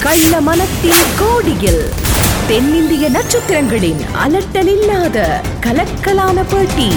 கள்ள மனத்தின் கோடியில் தென்னிந்திய நட்சத்திரங்களின் அலட்டலில்லாத கலக்கலான பேட்டி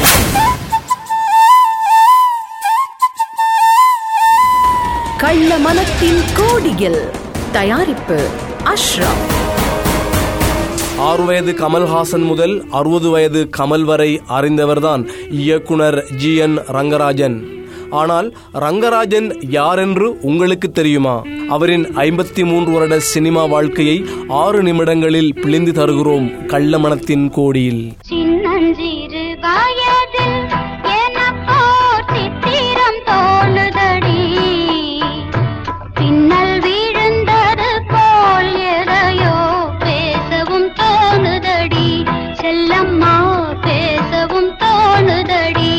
கள்ள மனத்தின் கோடியில் தயாரிப்பு அஷ்ரப் ஆறு வயது கமல்ஹாசன் முதல் அறுபது வயது கமல் வரை அறிந்தவர்தான் இயக்குனர் ஜி என் ரங்கராஜன் ஆனால் ரங்கராஜன் யாரென்று உங்களுக்கு தெரியுமா அவரின் ஐம்பத்தி மூன்று வருட சினிமா வாழ்க்கையை ஆறு நிமிடங்களில் பிழிந்து தருகிறோம் கள்ளமணத்தின் கோடியில் சின்னஞ்சிறு வயதில் எனக்கோர் சித்திரம் தோணுதடி பின்னல் விழுந்தது போல் எதையோ பேசவும் தோணுதடி செல்லம்மா பேசவும் தோணுதடி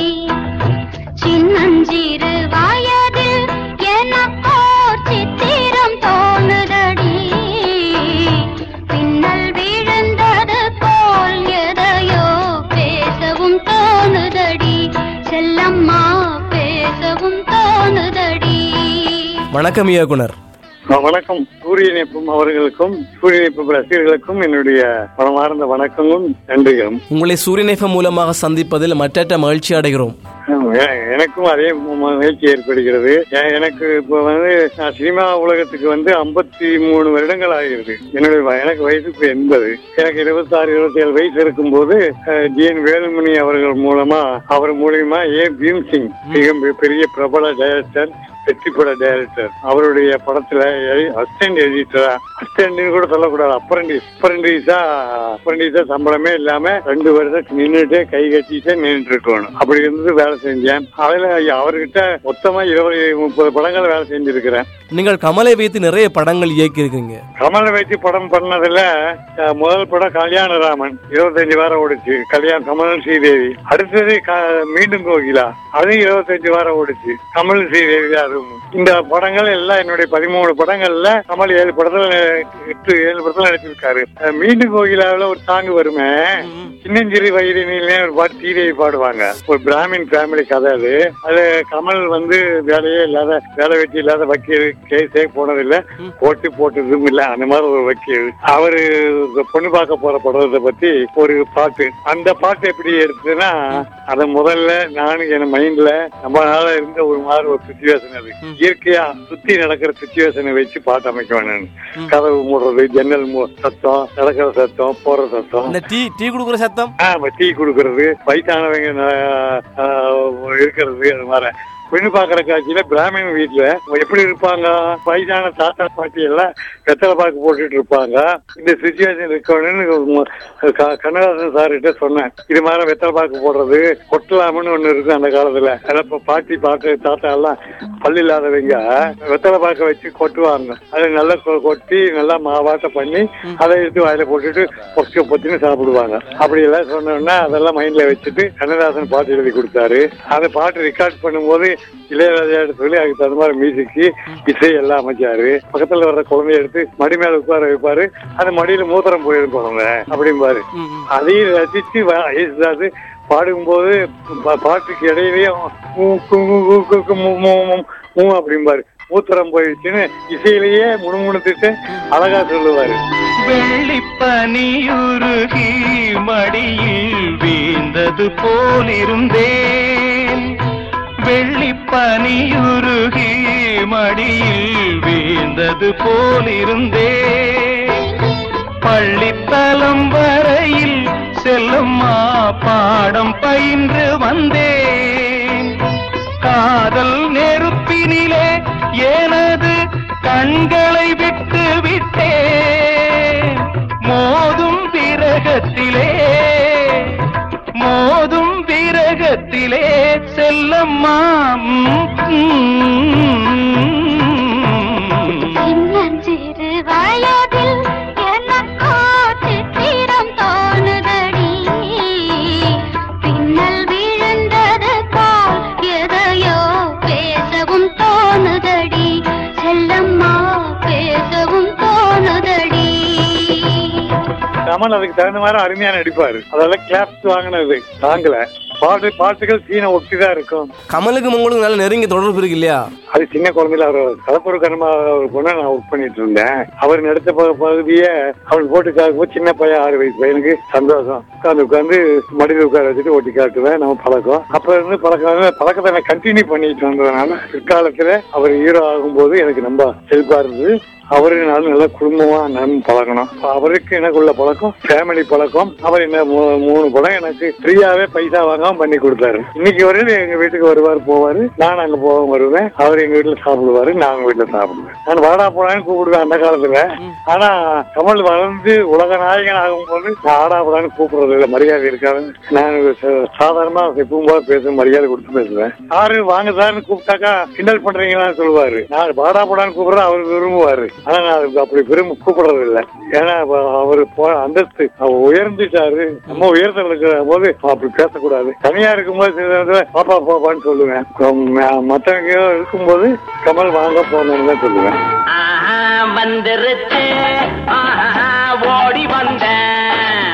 சின்னஞ்சிறு வயதில் எனக்கோர் சித்திரம் தோணுதடி பின்னல் விழுந்தது போல் எதையோ பேசவும் தோணுதடி செல்லம்மா பேசவும் தோணுதடி வணக்கம் இயக்குனர் வணக்கம் சூரிய இணைப்பும் அவர்களுக்கும் சூரிய இணைப்பு ரசிகர்களுக்கும் என்னுடைய மனமார்ந்த வணக்கமும் நன்றிகளும் உங்களை சூரியநேஃபம் மூலமாக சந்திப்பதில் மற்றற்ற மகிழ்ச்சி அடைகிறோம் எ- எனக்கும் அதே ம- மகிழ்ச்சி ஏற்படுகிறது எ- எனக்கு இப்போ வந்து நான் சினிமா உலகத்துக்கு வந்து ஐம்பத்தி மூணு வருடங்கள் ஆகிறது என்னுடைய வ- எனக்கு வயசு இப்போ எண்பது எனக்கு இருபத்தாறு இருபத்தி ஏழு வயசு இருக்கும்போது ஜி என் வேலுமணி அவர்கள் மூலமா அவர் மூலியமா ஏ பீம் சிங் மிக பெரிய பிரபல டைரக்டர் வெற்றி பட டைரக்டர் அவருடைய படத்துல அசிஸ்டன்ட் எடிட்டரா அசிஸ்டன்ட் கூட சொல்லக்கூடாது அப்ரண்டிஸ் அப்ரண்டிஸா அப்ரண்டிஸா சம்பளமே இல்லாம ரெண்டு வருஷம் நின்றுட்டே கை கட்டிட்டே நின்றுட்டு இருக்கணும் அப்படி இருந்து வேலை செஞ்சேன் அதுல அவர்கிட்ட மொத்தமா இருபது முப்பது படங்கள் வேலை செஞ்சிருக்கிறேன் நீங்கள் கமலை வைத்து நிறைய படங்கள் இயக்கியிருக்கீங்க கமலை வைத்து படம் பண்ணதுல அஹ், முதல் படம் கல்யாணராமன் இருபத்தஞ்சு வாரம் ஓடுச்சு கல்யாண் கமல் ஸ்ரீதேவி அடுத்தது க- மீண்டும் கோகிலா அதுவும் இருபத்தஞ்சு வாரம் ஓடுச்சு கமல் ஸ்ரீதேவி அதுவும் இந்த படங்கள் எல்லாம் என்னுடைய பதிமூணு படங்கள்ல கமல் ஏழு படத்துல எட்டு ஏழு படத்துல நடிச்சிருக்காரு அஹ், மீண்டும் கோகிலாவில் ஒரு சாங் வருமே சின்னஞ்சிறு வயதினிலே ஒரு பாட்டு ஸ்ரீதேவி பாடுவாங்க ஒரு பிராமின் ஃபேமிலி கதை அது அது கமல் வந்து வேலையே இல்லாத வேலை வெட்டி இல்லாத வக்கீல் கேஸே போனதில்லை போட்டு போட்டதும் இல்ல அந்த மாதிரி ஒரு வக்கீல் அவரு பொண்ணு பார்க்க போற படத்தை பத்தி ஒரு பாட்டு அந்த பாட்டு எப்படி எடுத்துன்னா அத முதல்ல நானும் என் மைண்ட்ல நம்ம நாள இருந்த ஒரு மாதிரி ஒரு சுச்சுவேஷன் அது இயற்கையா சுத்தி நடக்கிற சுச்சுவேஷனை வச்சு பாட்டு அமைக்க வேணும் கதவு மூடுறது ஜன்னல் மூ- சத்தம் நடக்கிற சத்தம் போற சத்தம் இந்த டீ டீ கொடுக்குற சத்தம் ஆமா டீ கொடுக்கறது வயசானவங்க ந- ஆஹ் இருக்கிறது அது மாதிரி பெண்ணு பாக்குற காட்சியில பிராமின் வீட்டுல எப்படி இருப்பாங்க வயசான தாத்தா பாட்டி எல்லாம் வெத்தலை பாக்கு போட்டுட்டு இருப்பாங்க இந்த சுச்சுவேஷன் இருக்கணும்னு க- கண்ணதாசன் சார் கிட்ட சொன்னேன் இது மாதிரி வெத்தலை பாக்கு போடுறது கொட்டலாம்னு ஒண்ணு இருக்கு அந்த காலத்துல அதான் இப்ப பாட்டி பாட்டு தாத்தா எல்லாம் பல்லு இல்லாதவங்க வெத்தலை பாக்க வச்சு கொட்டுவாங்க அதை நல்லா கொ- கொட்டி நல்லா மாவாட்ட பண்ணி அதை எடுத்து வாயில போட்டுட்டு பொக்க பொத்தின்னு சாப்பிடுவாங்க அப்படி எல்லாம் சொன்னோம்னா அதெல்லாம் மைண்ட்ல வச்சுட்டு கண்ணதாசன் பாட்டு எழுதி கொடுத்தாரு அந்த பாட்டு ரெக்கார்ட் பண்ணும்போது இளையராஜா சொல்லி அதுக்கு தகுந்த மாதிரி மியூசிக்கு இசை எல்லாம் அமைச்சாரு பக்கத்துல வர்ற குழந்தைய எடுத்து மடி மேல உட்கார வைப்பாரு அந்த மடியில மூத்திரம் போயிருப்பாங்க அப்படிம்பாரு அதையும் ரசிச்சு வ- இயேசுதாஸ் பாடும்போது பா- பாட்டுக்கு இடையிலேயே ஊ, கு, கு, கு, கு, கு, மூ, மூ, மூ, மூ அப்படிம்பாரு மூத்திரம் போயிடுச்சுன்னு இசையிலேயே முணுமுணுத்துட்டு அழகா சொல்லுவாரு வெள்ளிப்பனியுருகி மடியில் வீழ்ந்தது போலிருந்தேன் வெள்ளிப்பனியுருகி மடியில் வீழ்ந்தது போலிருந்தேன் பள்ளித்தலம் வரையில் செல்லும்மா பாடம் பயின்று வந்தேன் காதல் நெருப்பினிலே எனது கண்களை விட்டு விட்டேன் மோதும் விரகத்திலே மோதும் விரகத்திலே செல்லம்மா சின்னஞ்சிறு வயதில் எனக்கோ சித்திரம் தோணுதடி பின்னல் விழுந்தது போல் எதையோ பேசவும் தோணுதடி செல்லம்மா பேசவும் தோணுதடி கமல் அதுக்கு தகுந்த மாதிரி அருமையா நடிப்பாரு அதெல்லாம் கிளாப்ஸ் வாங்கினது தாங்கல பாட்டு பாட்டுகள் சீனை ஒட்டிதான் இருக்கும் கமலுக்கும் உங்களுக்கு நல்ல நெருங்கிய தொடர்பு இருக்கு இல்லையா அது சின்ன குழந்தையில அவர் கலப்புற கர்மா ஒரு பொண்ணை நான் ஒர்க் பண்ணிட்டு இருந்தேன் அவர் நடத்த ப- பகுதியை அவன் போட்டு காக்கும் சின்ன பையன் ஆறு வயசு பையனுக்கு சந்தோஷம் உட்காந்து உட்காந்து மடியில் உட்கார வச்சுட்டு ஓட்டி காட்டுவேன் நம்ம பழக்கம் அப்ப இருந்து பழக்கம் பழக்கத்தை நான் கண்டினியூ பண்ணிட்டு வந்ததுனால பிற்காலத்துல அவர் ஹீரோ ஆகும்போது எனக்கு ரொம்ப ஹெல்ப்பா இருந்தது அவரு நானும் நல்லா குடும்பமா நான் பழகணும் அவருக்கு எனக்கு உள்ள பழக்கம் ஃபேமிலி பழக்கம் அவர் என்ன மூ- மூணு படம் எனக்கு ஃப்ரீயாவே பைசா வாங்காம பண்ணி கொடுத்தாரு இன்னைக்கு வரையும் எங்க வீட்டுக்கு வருவார் போவாரு நான் அங்க போவேன் வருவேன் அவர் எங்க வீட்டுல சாப்பிடுவாரு நான் அவங்க வீட்டுல சாப்பிடுவேன் நான் வாடா போடான்னு கூப்பிடுவேன் அந்த காலத்துல ஆனா கமல் வளர்ந்து உலக நாயகன் ஆகும்போது நான் ஆடா போடான்னு கூப்பிடுறது இல்லை மரியாதை இருக்காது நான் ச- சாதாரணமா எப்பவும் போல பேசுவேன் மரியாதை கொடுத்து பேசுவேன் யாரு வாங்குதான்னு கூப்பிட்டாக்கா கிண்டல் பண்றீங்களான்னு சொல்லுவாரு நான் வாடா போடான்னு கூப்பிடுறேன் அவர் விரும்புவாரு ஆனா நான் அதுக்கு அப்படி விரும்ப கூப்பிடுறது இல்லை ஏன்னா அவ- அவரு போ- அந்தஸ்து அவர் உயர்ந்துட்டாரு நம்ம உயர்த்தல் இருக்கிற போது அப்படி பேசக்கூடாது தனியா இருக்கும்போது சில நேரத்துல பாப்பா பாப்பான்னு சொல்லுவேன் ம- மத்தவங்க இருக்கும்போது கமல் வாங்க போனேன்னு தான் சொல்லுவேன் ஆஹா, வந்துருச்சு ஆஹா, ஓடி வந்தேன்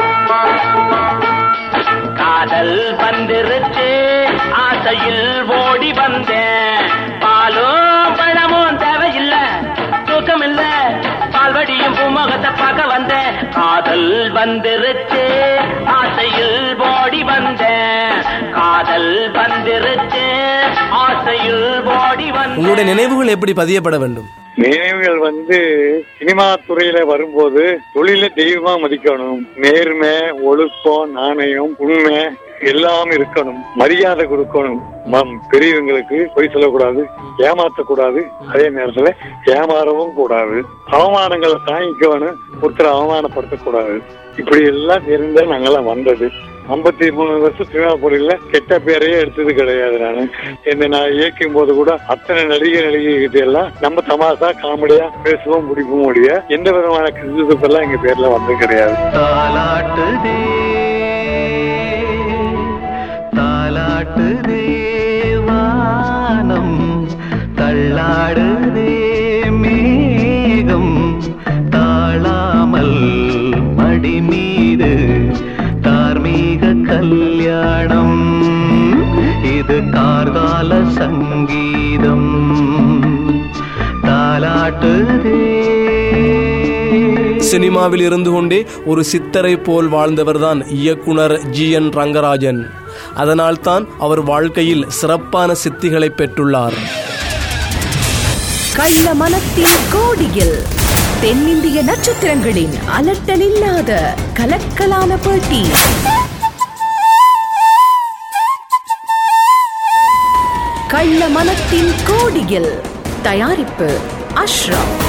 காதல் வந்துருச்சு ஆசையில் ஓடி வந்தேன் பாலும் பழமும் தேவையில்லை தூக்கம் இல்ல பால்வடியும் பூமுகத்தை பார்க்க வந்தேன் காதல் வந்துருச்சு ஆசையில் ஓடி வந்தேன் காதல் வந்துருச்சு ஆசையில் ஓடி வந்தேன் உங்களுடைய நினைவுகள் எப்படி பதியப்பட வேண்டும் நினைவுகள் வந்து சினிமா துறையில வரும்போது தொழில தெய்வமா மதிக்கணும் நேர்மை ஒழுக்கம் நாணயம் உண்மை எல்லாம் இருக்கணும் மரியாதை கொடுக்கணும் மம் பெரியவங்களுக்கு பொய் சொல்லக்கூடாது ஏமாத்தக்கூடாது அதே நேரத்துல ஏமாறவும் கூடாது அவமானங்களை தாங்கிக்கணும் ஒருத்தரை அவமானப்படுத்தக்கூடாது இப்படி எல்லாம் தெரிந்த நாங்கெல்லாம் வந்தது ஐம்பத்தி மூணு வருஷம் சினிமா பொருளில கெட்ட பேரையே எடுத்தது கிடையாது நானு என்ன நான் இயக்கும் போது கூட அத்தனை நடிகை நடிகை கிட்ட எல்லாம் நம்ம தமாசா காமெடியா பேசுவோம் முடிப்போம் முடிய எந்த விதமான கிறிஸ்துவெல்லாம் எங்க பேர்ல வந்தது கிடையாது தாலாட்டுதே தாலாட்டுதே வானம் தள்ளாடுதே மேகம் தாழாமல் மடி மீது தார்மீக கல்யாணம் இது கார்கால சங்கீதம் தாலாட்டுதே சினிமாவில் இருந்து கொண்டே ஒரு சித்தரை போல் வாழ்ந்தவர்தான் இயக்குனர் ஜி என் ரங்கராஜன் அதனால்தான் அவர் வாழ்க்கையில் சிறப்பான சித்திகளை பெற்றுள்ளார் கள்ள மனத்தின் கோடியில் தென்னிந்திய நட்சத்திரங்களின் அலட்டலில்லாத கலக்கலான பேட்டி கள்ள மனத்தின் கோடியில் தயாரிப்பு அஷ்ரப்